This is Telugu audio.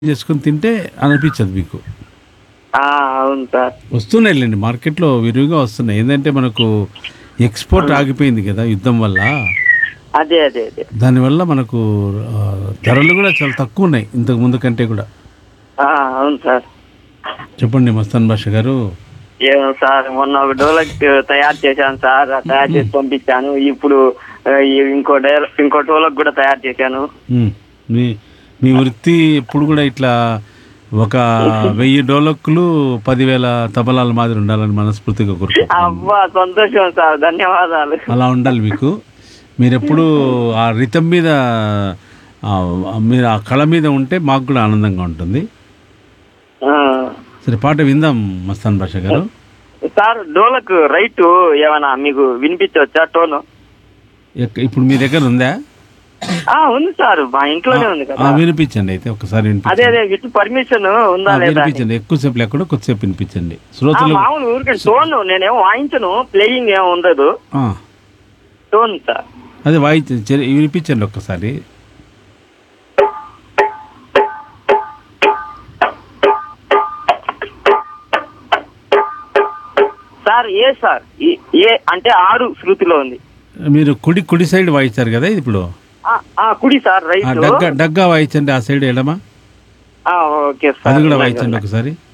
చేసుకుని తింటే అనిపించదు మీకు ఆ, అవును సార్ వస్తున్నాయిలేండి మార్కెట్లో విరివిగా వస్తున్నాయి ఏంటంటే మనకు ఎక్స్పోర్ట్ ఆగిపోయింది కదా యుద్ధం వల్ల అదే అదే అదే దానివల్ల మనకు ఆ, ధరలు కూడా చాలా తక్కువ ఉన్నాయి ఇంతకు ముందు కంటే కూడా ఆ, అవును సార్ చెప్పండి మస్తాన్ భాష గారు ఏమో సార్ మొన్న ఒక డోలక్ తయారు చేశాను సార్ ఆ తయారు చేసి పంపించాను ఇప్పుడు ఆ, ఈ ఇంకో డైల ఇంకో డోలక్ కూడా తయారు చేశాను ఉమ్, మీ మీ వృత్తి ఎప్పుడు కూడా ఇట్లా ఒక వెయ్యి డోలక్కులు పదివేల తబలాల మాదిరి ఉండాలని మనస్ఫూర్తిగా కోరుకుంటున్నాను అబ్బా సంతోషం సార్ ధన్యవాదాలు అలా ఉండాలి మీకు మీరు ఎప్పుడు ఆ రితం మీద ఆ, మీరు ఆ కళ మీద ఉంటే మాకు కూడా ఆనందంగా ఉంటుంది ఆ. సరే పాట విందాం మస్తాన్ భాష గారు సార్ డోలక్ రైట్ ఏమైనా మీకు వినిపించవచ్చా టోను ఎక్క- ఇప్పుడు మీ దగ్గర ఉందా ఆ ఉంది సార్ మా ఇంట్లోనే ఉంది ఆ, కదా వినిపించండి అయితే ఒకసారి అదే వినిపించండి అదే విత్ పర్మిషన్ ఆ, ఉందా లేదా అని. వినిపించండి ఎక్కువసేపు లేకుండా కొద్దిసేపు వినిపించండి ఆ, శ్రోతలు మామూలు ఊరికే టోన్ నేనేం వాయించను ప్లేయింగ్ ఏం ఉండదు ఆ, టోన్ సార్ అదే వాయించండి చెరి- వినిపించండి ఒక్కసారి సార్ ఏ సార్ ఈ- ఏ అంటే ఆరు శృతిలో ఉంది మీరు కుడి కుడి సైడ్ వాయించారు కదా ఇప్పుడు ఆ, ఆ, కుడి సార్ ఆ, రైట్ డగ్గా డగ్గా వాయించండి ఆ సైడ్ ఎడమా ఆ, ఓకే అది సార్ కూడా వాయించండి ఒకసారి